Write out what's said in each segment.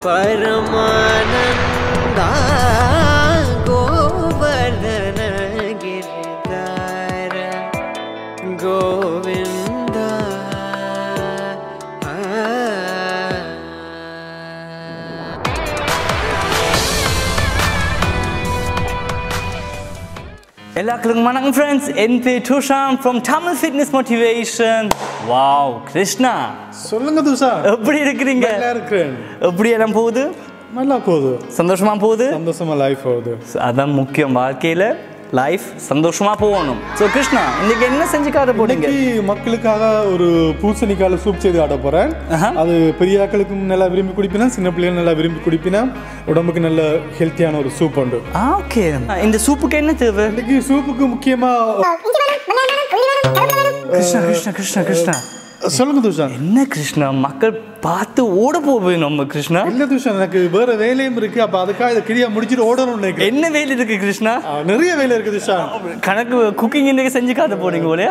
परमानन्दा गोवर्धन गिरिधार गोविन्द எல்லாருக்கும் வணக்கம் ஃப்ரெண்ட்ஸ் என் பேர் Dusham from Tamil fitness motivation wow Krishna சொல்லுங்க துஷா எப்படி இருக்கிறீங்க நல்லா இருக்கிறேன் எப்படி எல்லாம் போகுது நல்லா போகுது சந்தோஷமா போகுது சந்தோஷமா லைஃப் போகுது அதான் முக்கியம் வாழ்க்கையில லைஃப் சந்தோஷமா போகணும் ஸோ கிருஷ்ணா இன்னைக்கு என்ன செஞ்சு காட்ட போறீங்க இன்னைக்கு மக்களுக்காக ஒரு பூசணிக்கால சூப் செய்து காட்ட போறேன் ஆஹா. அது பெரிய ஆட்களுக்கும் நல்லா விரும்பி குடிப்பினா சின்ன பிள்ளைகள் நல்லா விரும்பி குடிப்பினா உடம்புக்கு நல்ல ஹெல்த்தியான ஒரு சூப் உண்டு ஓகே இந்த சூப்புக்கு என்ன தேவை இன்னைக்கு சூப்புக்கு முக்கியமா கிருஷ்ணா கிருஷ்ணா கிருஷ்ணா கிருஷ்ணா சொல்லுங்க துஷா என்ன கிருஷ்ணா மக்கள் பார்த்து ஓட போவேன் நம்ம கிருஷ்ணா இல்ல துஷா எனக்கு வேற வேலையும் இருக்கு அப்ப அதுக்காக இதை கிரியா முடிச்சிட்டு ஓடணும்னு நினைக்கிறேன் என்ன வேலை இருக்கு கிருஷ்ணா ஆ, நிறைய வேலை இருக்கு துஷா கணக்கு குக்கிங் இன்னைக்கு செஞ்சு காட்ட போறீங்க போலயா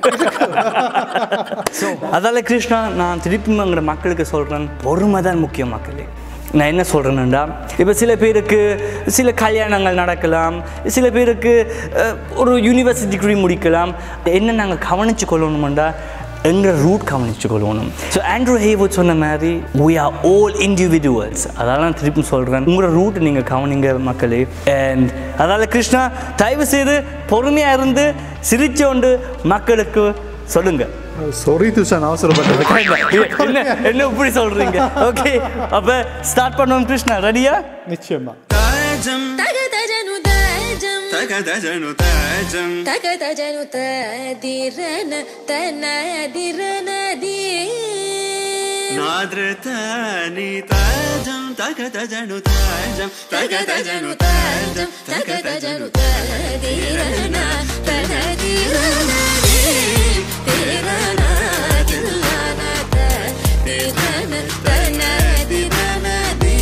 ஸோ அதால கிருஷ்ணா நான் திருப்பி எங்கிற மக்களுக்கு சொல்கிறேன் பொறுமை தான் முக்கியம் மக்களே நான் என்ன சொல்கிறேன்டா இப்போ சில பேருக்கு சில கல்யாணங்கள் நடக்கலாம் சில பேருக்கு அஹ், ஒரு யூனிவர்சிட்டி டிகிரி முடிக்கலாம் என்ன நாங்கள் கவனித்து கொள்ளணுமெண்டா எங்கள் ரூட் கவனித்து கொள்ளணும் ஸோ ஆண்ட்ரூ ஹேவோட் சொன்ன மாதிரி we are all individuals அதால நான் திருப்பி சொல்கிறேன் உங்களோட ரூட் நீங்கள் கவனிங்க மக்களே அண்ட் அதால கிருஷ்ணா தயவு செய்து பொறுமையாக இருந்து சிரிச்சோண்டு மக்களுக்கு சொல்லுங்க சாரி துஷா நான் அவசரப்பட்டேன் என்ன என்ன இப்படி சொல்றீங்க ஓகே அப்ப ஸ்டார்ட் பண்ணுவோம் கிருஷ்ணா ரெடியா நிச்சயமா ताजं तगदजनु तजं तकदजनु ताजं तगदजनु तदिरन तनदिरनदी नादृतानि ताजं तकदजनु ताजं तकदजनु ताजं तगदजनु तदिरन तनदिरनदी तिरन दिलन तदिरन तनदिरनदी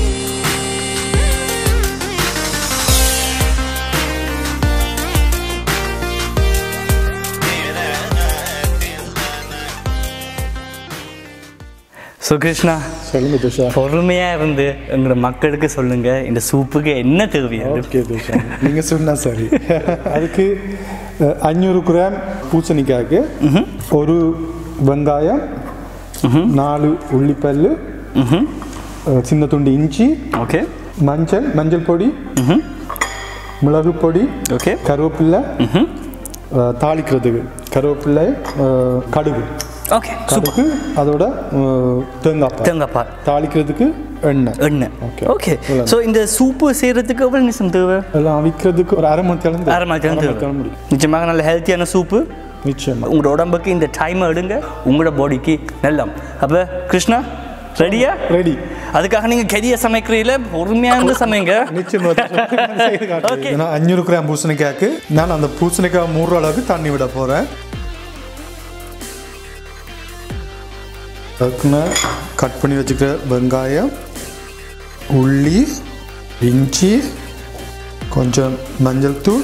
ஸோ கிருஷ்ணா சொல்லுங்க துஷா பொறுமையா இருந்து எங்களோட மக்களுக்கு சொல்லுங்க இந்த சூப்புக்கு என்ன தேவையா ஓகே துஷா நீங்கள் சொன்னா சரி அதுக்கு அஹ், அஞ்சூறு கிராம் பூசணிக்காய்க்கு ஒரு வெங்காயம் நாலு உள்ளிப்பல்லு அஹ், சின்ன துண்டு இஞ்சி ஓகே மஞ்சள் மஞ்சள் பொடி மிளகு பொடி ஓகே கருவேப்பில்லை அஹ், தாளிக்கிறதுக்கு கருவேப்பில்லை அஹ், கடுகு ஓகே சூப்பர் கடுகு அதோட அஹ், தேங்காய் பால். தேங்காய் பால் தாளிக்கிறதுக்கு எண்ணெய் எண்ணெய் Okay. ஓகே இவ்வளவு. ஸோ இந்த சூப்பு செய்யறதுக்கு எவ்வளோ நிமிஷம் தேவை எல்லாம் அவிக்கிறதுக்கு ஒரு அரை மணி நேரம் அரை மணி நேரம் தேவை முடியும் நிச்சயமாக நல்ல ஹெல்த்தியான சூப்பு நிச்சயமா உங்களோட உடம்புக்கு இந்த டைம் எடுங்க உங்களோட பாடிக்கு நல்லம் அப்போ கிருஷ்ணா ரெடியா ரெடி அதுக்காக நீங்க கெரிய சமைக்கிறீங்கள பொறுமையா இருந்து சமைங்க நிச்சயமா Okay. ஏன்னா அஞ்சூறு கிராம் பூசணிக்காய்க்கு நான் அந்த பூசணிக்காய் மூடுற அளவுக்கு தண்ணி விட போறேன் அதுக்கு நான் கட் பண்ணி வச்சுக்கிற வெங்காயம் உள்ளி இஞ்சி கொஞ்சம் மஞ்சள் தூள்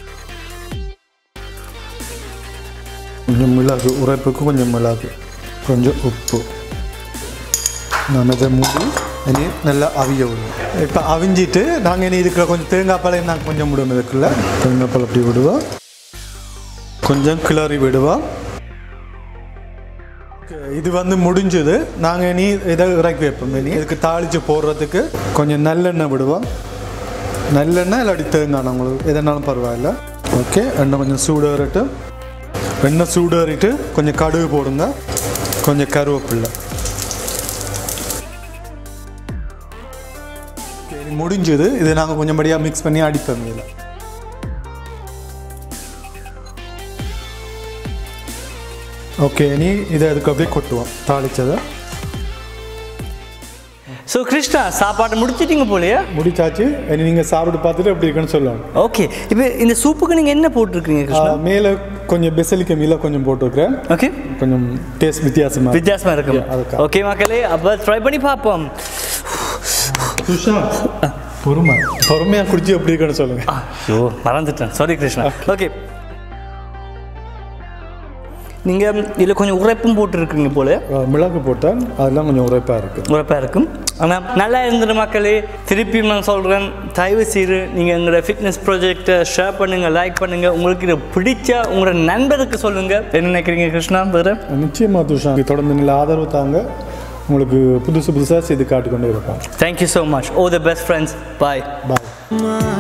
கொஞ்சம் மிளகு உரைப்புக்கு கொஞ்சம் மிளகு கொஞ்சம் உப்பு நான் இதை மூடி இனி நல்லா அவிய விடுவோம் இப்போ அவிஞ்சிட்டு நாங்கள் இனி இதுக்குள்ள கொஞ்சம் தேங்காய் பாலையும் நாங்கள் கொஞ்சம் விடுவோம் இதுக்குள்ள தேங்காய் பால் அப்படி விடுவோம் கொஞ்சம் கிளறி விடுவோம் இது வந்து முடிஞ்சது நாங்கள் இனி இதை இறக்கி வைப்போம் இனி இதுக்கு தாளித்து போடுறதுக்கு கொஞ்சம் நல்லெண்ணெய் விடுவோம் நல்லெண்ணெய் இல்லாட்டி தேங்காய் உங்களுக்கு எதனாலும் பரவாயில்ல ஓகே எண்ணெய் கொஞ்சம் சூடேறிட்டு எண்ணெய் சூடேறிட்டு கொஞ்சம் கடுகு போடுங்க கொஞ்சம் கருவேப்பில்லை ஓகே, இது முடிஞ்சது இதை நாங்கள் கொஞ்சம் படியாக மிக்ஸ் பண்ணி அடிப்போம் இதில் ஓகே இனி இதை அதுக்கு அப்படியே கொட்டுவோம் தாளிச்சதை ஸோ கிருஷ்ணா சாப்பாடு முடிச்சிட்டீங்க போலயா முடிச்சாச்சு இனி நீங்கள் சாப்பிட்டு பார்த்துட்டு எப்படி இருக்குன்னு சொல்லணும் ஓகே இப்போ இந்த சூப்புக்கு நீங்க என்ன போட்டிருக்கீங்க கிருஷ்ணா மேலே கொஞ்சம் பெசலிக்க மீல கொஞ்சம் போட்டுருக்கிறேன் ஓகே கொஞ்சம் டேஸ்ட் வித்தியாசமாக வித்தியாசமா இருக்கும் Yeah, அதுக்காக. ஓகே மக்களே அப்போ ட்ரை பண்ணி பார்ப்போம் சுஷா பொறுமை பொறுமையாக குடிச்சு எப்படி இருக்குன்னு சொல்லுங்கள் ஐயோ மறந்துட்டேன் சாரி கிருஷ்ணா ஓகே நீங்கள் இதில் கொஞ்சம் உரைப்பும் போட்டுருக்குங்க போல அஹ் மிளகு போட்டால் அதெல்லாம் கொஞ்சம் உரைப்பாக இருக்குது உரைப்பாக இருக்கும் ஆனால் நல்லா இருந்துட்டு மக்களே திருப்பி நான் சொல்கிறேன் தயவு செய்து நீங்கள் எங்களோட ஃபிட்னஸ் ப்ராஜெக்டை ஷேர் பண்ணுங்கள் லைக் பண்ணுங்கள் உங்களுக்கு இது பிடிச்சா உங்களோட நண்பருக்கு சொல்லுங்கள் என்ன நினைக்கிறீங்க கிருஷ்ணா வேறு நிச்சயமாக துஷா தொடர்ந்து நல்ல ஆதரவு தாங்க உங்களுக்கு புதுசு புதுசாக செய்து காட்டிக்கொண்டே இருப்போம் thank you so much all the best friends bye bye